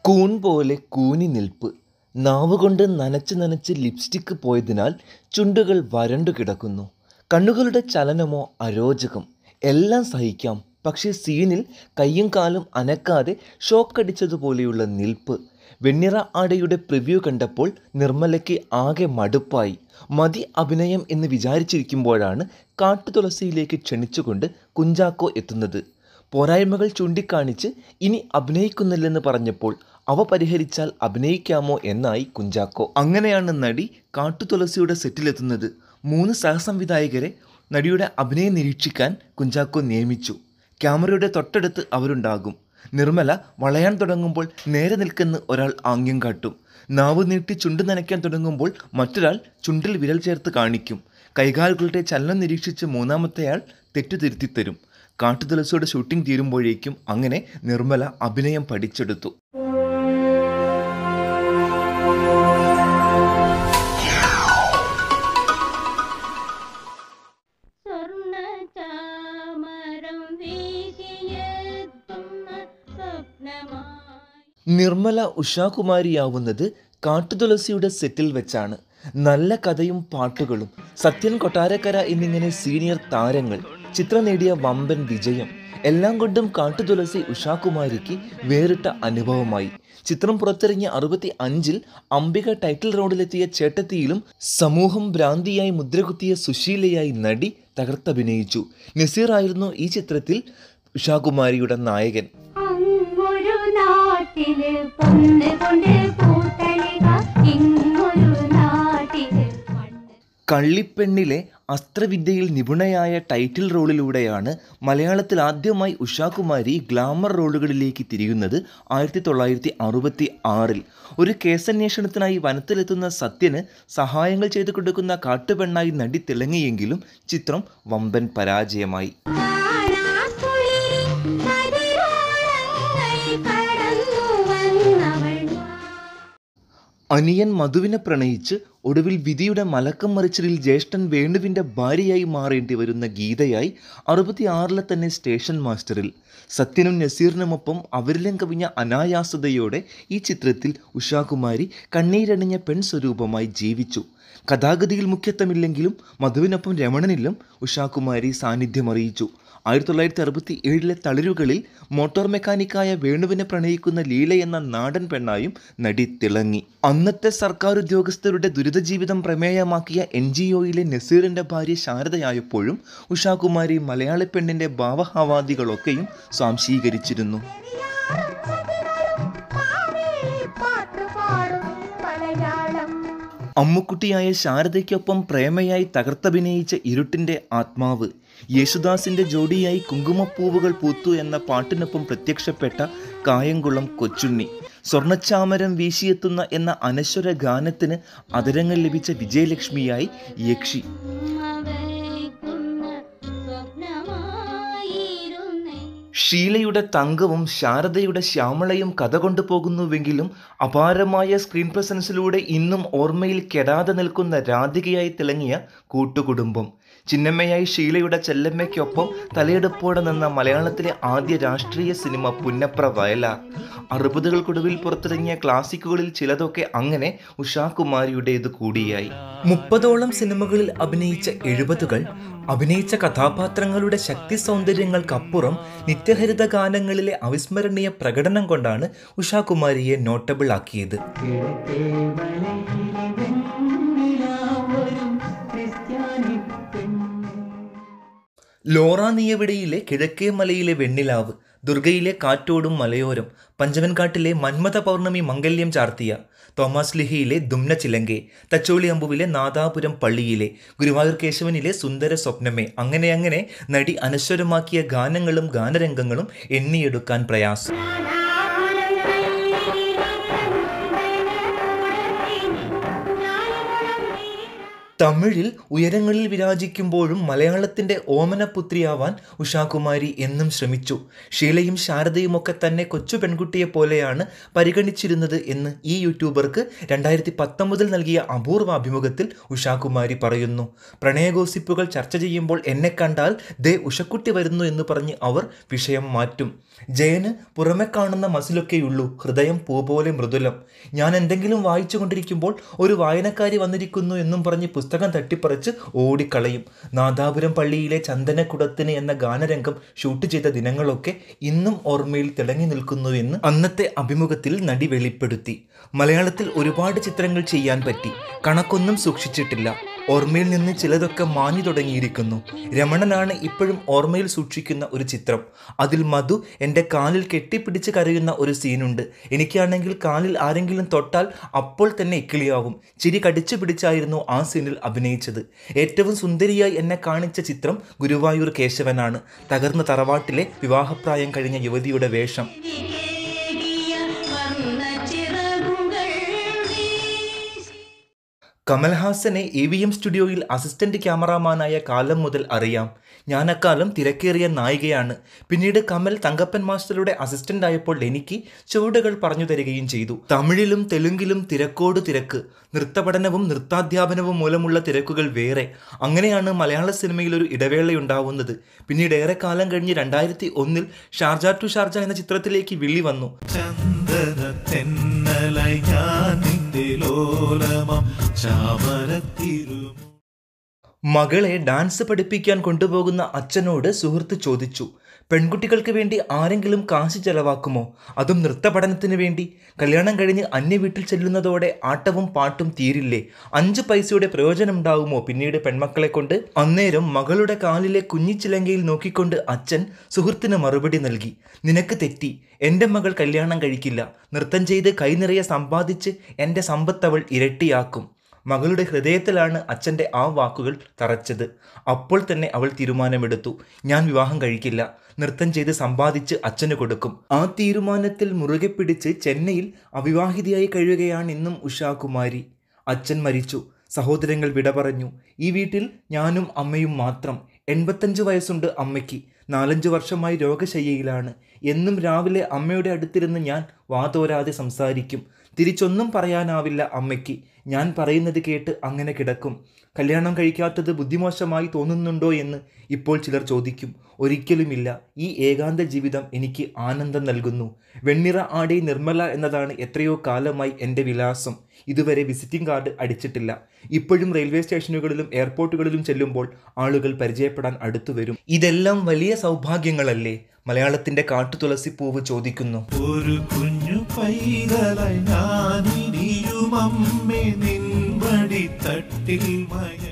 കൂൺ പോലെ കൂനി നിൽപ്പ് നാവുകൊണ്ട് നനച്ച് നനച്ച് ലിപ്സ്റ്റിക്ക് പോയതിനാൽ ചുണ്ടുകൾ വരണ്ടു കിടക്കുന്നു കണ്ണുകളുടെ ചലനമോ അരോചകം എല്ലാം സഹിക്കാം പക്ഷേ സീനിൽ കയ്യും കാലും അനക്കാതെ ഷോക്കടിച്ചതുപോലെയുള്ള നിൽപ്പ് വെണ്ണിറ ആടയുടെ പ്രിവ്യൂ കണ്ടപ്പോൾ നിർമ്മലയ്ക്ക് ആകെ മടുപ്പായി മതി അഭിനയം എന്ന് വിചാരിച്ചിരിക്കുമ്പോഴാണ് കാട്ടുതുളസിയിലേക്ക് ക്ഷണിച്ചുകൊണ്ട് കുഞ്ചാക്കോ എത്തുന്നത് പോരായ്മകൾ ചൂണ്ടിക്കാണിച്ച് ഇനി അഭിനയിക്കുന്നില്ലെന്ന് പറഞ്ഞപ്പോൾ അവ പരിഹരിച്ചാൽ അഭിനയിക്കാമോ എന്നായി കുഞ്ചാക്കോ അങ്ങനെയാണ് നടി കാട്ടുതുളസിയുടെ സെറ്റിലെത്തുന്നത് മൂന്ന് സഹസംവിധായകരെ നടിയുടെ അഭിനയം നിരീക്ഷിക്കാൻ കുഞ്ചാക്കോ നിയമിച്ചു ക്യാമറയുടെ തൊട്ടടുത്ത് അവരുണ്ടാകും നിർമ്മല വളയാൻ തുടങ്ങുമ്പോൾ നേരെ നിൽക്കുന്ന ഒരാൾ ആംഗ്യം കാട്ടും നാവ് നീട്ടി ചുണ്ട് നനയ്ക്കാൻ തുടങ്ങുമ്പോൾ മറ്റൊരാൾ ചുണ്ടിൽ വിരൽ ചേർത്ത് കാണിക്കും കൈകാലുകളുടെ ചലനം നിരീക്ഷിച്ച് മൂന്നാമത്തെയാൾ തെറ്റു തിരുത്തി തരും കാട്ടുതുളസിയുടെ ഷൂട്ടിംഗ് തീരുമ്പോഴേക്കും അങ്ങനെ നിർമ്മല അഭിനയം പഠിച്ചെടുത്തു സ്വർണ്ണചാമരം വീശിയെത്തുന്ന സ്വപ്നമായി നിർമ്മല ഉഷാകുമാരിയാവുന്നത് കാട്ടുതുളസിയുടെ സെറ്റിൽ വെച്ചാണ് നല്ല കഥയും പാട്ടുകളും സത്യൻ കൊട്ടാരക്കര എന്നിങ്ങനെ സീനിയർ താരങ്ങൾ ചിത്രം നേടിയ വമ്പൻ വിജയം എല്ലാം കൊണ്ടും കാട്ടുതുളസി ഉഷാകുമാരിക്ക് വേറിട്ട അനുഭവമായി ചിത്രം പുറത്തിറങ്ങിയ അറുപത്തി അഞ്ചിൽ അംബിക ടൈറ്റിൽ റൗണ്ടിലെത്തിയ ചേട്ടത്തിയിലും സമൂഹം ഭ്രാന്തിയായി മുദ്രകുത്തിയ സുശീലയായി നടി തകർത്തഭിനയിച്ചു നസീറായിരുന്നു ഈ ചിത്രത്തിൽ ഉഷാകുമാരിയുടെ നായകൻ അങ്ങൊരു നാട്ടില് പൊന്ന് കൊണ്ട് പൂത്തളിക ഇങ്ങൊരു നാട്ടില് മണ്ണ് കള്ളിപ്പെണ്ണിലെ അസ്ത്രവിദ്യയിൽ നിപുണയായ ടൈറ്റിൽ റോളിലൂടെയാണ് മലയാളത്തിൽ ആദ്യമായി ഉഷാകുമാരി ഗ്ലാമർ റോളുകളിലേക്ക് തിരിയുന്നത് ആയിരത്തി തൊള്ളായിരത്തി അറുപത്തി ആറിൽ ഒരു കേസന്വേഷണത്തിനായി വനത്തിലെത്തുന്ന സത്യന് സഹായങ്ങൾ ചെയ്തു കൊടുക്കുന്ന കാട്ടുപെണ്ണായി നടി തിളങ്ങിയെങ്കിലും ചിത്രം വമ്പൻ പരാജയമായി കാണാക്കുളിരിൽ കതിരോളങ്ങൾ കടന്നു വന്നവൾ അനിയൻ മധുവിനെ പ്രണയിച്ച് ഒടുവിൽ വിധിയുടെ മലക്കം മറിച്ചിലിൽ ജ്യേഷ്ഠൻ വേണുവിൻ്റെ ഭാര്യയായി മാറേണ്ടി വരുന്ന ഗീതയായി അറുപത്തിയാറിലെ തന്നെ സ്റ്റേഷൻ മാസ്റ്ററിൽ സത്യനും നസീറിനുമൊപ്പം അവരിലും കവിഞ്ഞ അനായാസതയോടെ ഈ ചിത്രത്തിൽ ഉഷാകുമാരി കണ്ണീരണിഞ്ഞ പെൺ സ്വരൂപമായി ജീവിച്ചു കഥാഗതിയിൽ മുഖ്യത്വമില്ലെങ്കിലും മധുവിനൊപ്പം രമണനിലും ഉഷാകുമാരി സാന്നിധ്യമറിയിച്ചു ആയിരത്തി തൊള്ളായിരത്തി അറുപത്തി ഏഴിലെ തളിരുകളിൽ മോട്ടോർ മെക്കാനിക്കായ വേണുവിനെ പ്രണയിക്കുന്ന ലീല എന്ന നാടൻ പെണ്ണായും നടി തിളങ്ങി അന്നത്തെ സർക്കാർ ഉദ്യോഗസ്ഥരുടെ ദുരിത ജീവിതം പ്രമേയമാക്കിയ എൻ ജി ഒയിലെ നസീറിൻ്റെ ഭാര്യ ശാരദയായപ്പോഴും ഉഷാകുമാരി മലയാളി പെണ്ണിൻ്റെ ഭാവഹാവാദികളൊക്കെയും സ്വാംശീകരിച്ചിരുന്നു അമ്മുക്കുട്ടിയായ ശാരദയ്ക്കൊപ്പം പ്രേമയായി തകർത്തഭിനയിച്ച ഇരുട്ടിൻ്റെ ആത്മാവ് യേശുദാസിൻ്റെ ജോഡിയായി കുങ്കുമപ്പൂവുകൾ പൂത്തു എന്ന പാട്ടിനൊപ്പം പ്രത്യക്ഷപ്പെട്ട കായംകുളം കൊച്ചുണ്ണി സ്വർണ്ണച്ചാമരം വീശിയെത്തുന്ന എന്ന അനശ്വര ഗാനത്തിന് അതരങ്ങൾ ലഭിച്ച വിജയലക്ഷ്മിയായി യക്ഷി വയ്ക്കുന്ന സ്വപ്നമായിരുന്നേ ഷീലയുടെ തങ്കവും ശാരദയുടെ ശ്യാമളയും കഥ കൊണ്ടുപോകുന്നുവെങ്കിലും അപാരമായ സ്ക്രീൻ പ്രസൻസിലൂടെ ഇന്നും ഓർമ്മയിൽ കെടാതെ നിൽക്കുന്ന രാധികയായി തിളങ്ങിയ കൂട്ടുകുടുംബം ചിന്നമ്മയായി ഷീലയുടെ ചെല്ലമ്മയ്ക്കൊപ്പം തലയെടുപ്പോടെ നിന്ന മലയാളത്തിലെ ആദ്യ രാഷ്ട്രീയ സിനിമ പുന്നപ്ര വയലാർ അറുപതുകൾക്കൊടുവിൽ പുറത്തിറങ്ങിയ ക്ലാസിക്കുകളിൽ ചിലതൊക്കെ അങ്ങനെ ഉഷാകുമാരിയുടേത് കൂടിയായി മുപ്പതോളം സിനിമകളിൽ അഭിനയിച്ച എഴുപതുകൾ അഭിനയിച്ച കഥാപാത്രങ്ങളുടെ ശക്തി സൗന്ദര്യങ്ങൾക്കപ്പുറം നിത്യഹരിത ഗാനങ്ങളിലെ അവിസ്മരണീയ പ്രകടനം കൊണ്ടാണ് ഉഷാകുമാരിയെ നോട്ടബിൾ ആക്കിയത് ലോറ നീയവിടയിലെ കിഴക്കേ മലയിലെ വെണ്ണിലാവ് ദുർഗയിലെ കാറ്റോടും മലയോരം പഞ്ചവൻകാട്ടിലെ മന്മഥ പൗർണമി മംഗല്യം ചാർത്തിയ തോമസ് ലിഹിയിലെ ദുംന ചിലങ്കെ തച്ചോളി അമ്പുവിലെ നാദാപുരം പള്ളിയിലെ ഗുരുവായൂർ കേശവനിലെ സുന്ദര സ്വപ്നമേ അങ്ങനെ അങ്ങനെ നടി അനശ്വരമാക്കിയ ഗാനങ്ങളും ഗാനരംഗങ്ങളും എണ്ണിയെടുക്കാൻ പ്രയാസം തമിഴിൽ ഉയരങ്ങളിൽ വിരാജിക്കുമ്പോഴും മലയാളത്തിൻ്റെ ഓമനപുത്രിയാവാൻ ഉഷാകുമാരി എന്നും ശ്രമിച്ചു ഷീലയും ശാരദയും ഒക്കെ തന്നെ കൊച്ചു പെൺകുട്ടിയെ പോലെയാണ് പരിഗണിച്ചിരുന്നത് എന്ന് ഈ യൂട്യൂബർക്ക് രണ്ടായിരത്തി പത്തൊമ്പതിൽ നൽകിയ അപൂർവ അഭിമുഖത്തിൽ ഉഷാകുമാരി പറയുന്നു പ്രണയഗോസിപ്പുകൾ ചർച്ച ചെയ്യുമ്പോൾ എന്നെ കണ്ടാൽ ദേ ഉഷക്കുട്ടി വരുന്നു എന്ന് പറഞ്ഞ് അവർ വിഷയം മാറ്റും ജയന് പുറമെ കാണുന്ന മസിലൊക്കെയുള്ളൂ ഹൃദയം പൂ പോലെ മൃദുലം ഞാൻ എന്തെങ്കിലും വായിച്ചു കൊണ്ടിരിക്കുമ്പോൾ ഒരു വായനക്കാരി വന്നിരിക്കുന്നു എന്നും പറഞ്ഞ് പുസ്തകം തട്ടിപ്പറിച്ച് ഓടിക്കളയും നാദാപുരം പള്ളിയിലെ ചന്ദനക്കുടത്തിന് എന്ന ഗാനരംഗം ഷൂട്ട് ചെയ്ത ദിനങ്ങളൊക്കെ ഇന്നും ഓർമ്മയിൽ തിളങ്ങി നിൽക്കുന്നു എന്ന് അന്നത്തെ അഭിമുഖത്തിൽ നടി വെളിപ്പെടുത്തി മലയാളത്തിൽ ഒരുപാട് ചിത്രങ്ങൾ ചെയ്യാൻ പറ്റി കണക്കൊന്നും സൂക്ഷിച്ചിട്ടില്ല ഓർമ്മയിൽ നിന്ന് ചിലതൊക്കെ മാഞ്ഞു തുടങ്ങിയിരിക്കുന്നു രമണനാണ് ഇപ്പോഴും ഓർമ്മയിൽ സൂക്ഷിക്കുന്ന ഒരു ചിത്രം അതിൽ മധു എൻ്റെ കാലിൽ കെട്ടിപ്പിടിച്ച് കരയുന്ന ഒരു സീനുണ്ട് എനിക്കാണെങ്കിൽ കാലിൽ ആരെങ്കിലും തൊട്ടാൽ അപ്പോൾ തന്നെ ഇക്കിളിയാവും ചിരി കടിച്ചു പിടിച്ചായിരുന്നു ആ സീനിൽ അഭിനയിച്ചത് ഏറ്റവും സുന്ദരിയായി എന്നെ കാണിച്ച ചിത്രം ഗുരുവായൂർ കേശവനാണ് തകർന്ന തറവാട്ടിലെ വിവാഹപ്രായം കഴിഞ്ഞ യുവതിയുടെ വേഷം കമൽഹാസനെ എ വി എം സ്റ്റുഡിയോയിൽ അസിസ്റ്റന്റ് ക്യാമറാമാനായ കാലം മുതൽ അറിയാം ഞാൻ അക്കാലം തിരക്കേറിയ നായികയാണ് പിന്നീട് കമൽ തങ്കപ്പൻ മാസ്റ്ററുടെ അസിസ്റ്റന്റ് ആയപ്പോൾ എനിക്ക് ചുവടുകൾ പറഞ്ഞു തരികയും ചെയ്തു തമിഴിലും തെലുങ്കിലും തിരക്കോട് തിരക്ക് നൃത്തപഠനവും നൃത്താധ്യാപനവും മൂലമുള്ള തിരക്കുകൾ വേറെ അങ്ങനെയാണ് മലയാള സിനിമയിൽ ഒരു ഇടവേളയുണ്ടാവുന്നത് പിന്നീട് ഏറെ കാലം കഴിഞ്ഞ് രണ്ടായിരത്തി ഒന്നിൽ ഷാർജ ടു ഷാർജ എന്ന ചിത്രത്തിലേക്ക് വിളി വന്നു ചന്ദന തെന്നലായി ഞാൻ നിന്റെ ലോലമം ചാമരത്തിരു മകളെ ഡാൻസ് പഠിപ്പിക്കാൻ കൊണ്ടുപോകുന്ന അച്ഛനോട് സുഹൃത്ത് ചോദിച്ചു പെൺകുട്ടികൾക്ക് വേണ്ടി ആരെങ്കിലും കാശ് ചെലവാക്കുമോ അതും നൃത്തപഠനത്തിന് വേണ്ടി കല്യാണം കഴിഞ്ഞ് അന്യ വീട്ടിൽ ചെല്ലുന്നതോടെ ആട്ടവും പാട്ടും തീരില്ലേ അഞ്ച് പൈസയുടെ പ്രയോജനമുണ്ടാകുമോ പിന്നീട് പെൺമക്കളെ കൊണ്ട് അന്നേരം മകളുടെ കാലിലെ കുഞ്ഞിച്ചിലങ്കയിൽ നോക്കിക്കൊണ്ട് അച്ഛൻ സുഹൃത്തിന് മറുപടി നൽകി നിനക്ക് തെറ്റി എൻ്റെ മകൾ കല്യാണം കഴിക്കില്ല നൃത്തം ചെയ്ത് കൈനിറയെ സമ്പാദിച്ച് എൻ്റെ സമ്പത്തവൾ ഇരട്ടിയാക്കും മകളുടെ ഹൃദയത്തിലാണ് അച്ഛൻ്റെ ആ വാക്കുകൾ തറച്ചത് അപ്പോൾ തന്നെ അവൾ തീരുമാനമെടുത്തു ഞാൻ വിവാഹം കഴിക്കില്ല നൃത്തം ചെയ്ത് സമ്പാദിച്ച് അച്ഛന് കൊടുക്കും ആ തീരുമാനത്തിൽ മുറുകെ പിടിച്ച് ചെന്നൈയിൽ അവിവാഹിതയായി കഴിയുകയാണ് ഇന്നും ഉഷാകുമാരി അച്ഛൻ മരിച്ചു സഹോദരങ്ങൾ വിട പറഞ്ഞു ഈ വീട്ടിൽ ഞാനും അമ്മയും മാത്രം എൺപത്തഞ്ച് വയസ്സുണ്ട് അമ്മയ്ക്ക് നാലഞ്ച് വർഷമായി രോഗശയ്യയിലാണ് എന്നും രാവിലെ അമ്മയുടെ അടുത്തിരുന്ന് ഞാൻ വാതോരാതെ സംസാരിക്കും തിരിച്ചൊന്നും പറയാനാവില്ല അമ്മയ്ക്ക് ഞാൻ പറയുന്നത് കേട്ട് അങ്ങനെ കിടക്കും കല്യാണം കഴിക്കാത്തത് ബുദ്ധിമോശമായി തോന്നുന്നുണ്ടോ എന്ന് ഇപ്പോൾ ചിലർ ചോദിക്കും ഒരിക്കലുമില്ല ഈ ഏകാന്ത ജീവിതം എനിക്ക് ആനന്ദം നൽകുന്നു വെണ്ണിറ ആടി നിർമ്മല എന്നതാണ് എത്രയോ കാലമായി എൻ്റെ വിലാസം ഇതുവരെ വിസിറ്റിംഗ് കാർഡ് അടിച്ചിട്ടില്ല ഇപ്പോഴും റെയിൽവേ സ്റ്റേഷനുകളിലും എയർപോർട്ടുകളിലും ചെല്ലുമ്പോൾ ആളുകൾ പരിചയപ്പെടാൻ അടുത്തു വരും ഇതെല്ലാം വലിയ സൗഭാഗ്യങ്ങളല്ലേ മലയാളത്തിൻ്റെ കാട്ടുതുളസിപ്പൂവ് ചോദിക്കുന്നു ഒരു കുഞ്ഞു പൈതലായി ഞാനിനിയും അമ്മേ നിൻവടി തട്ടിൽ മയ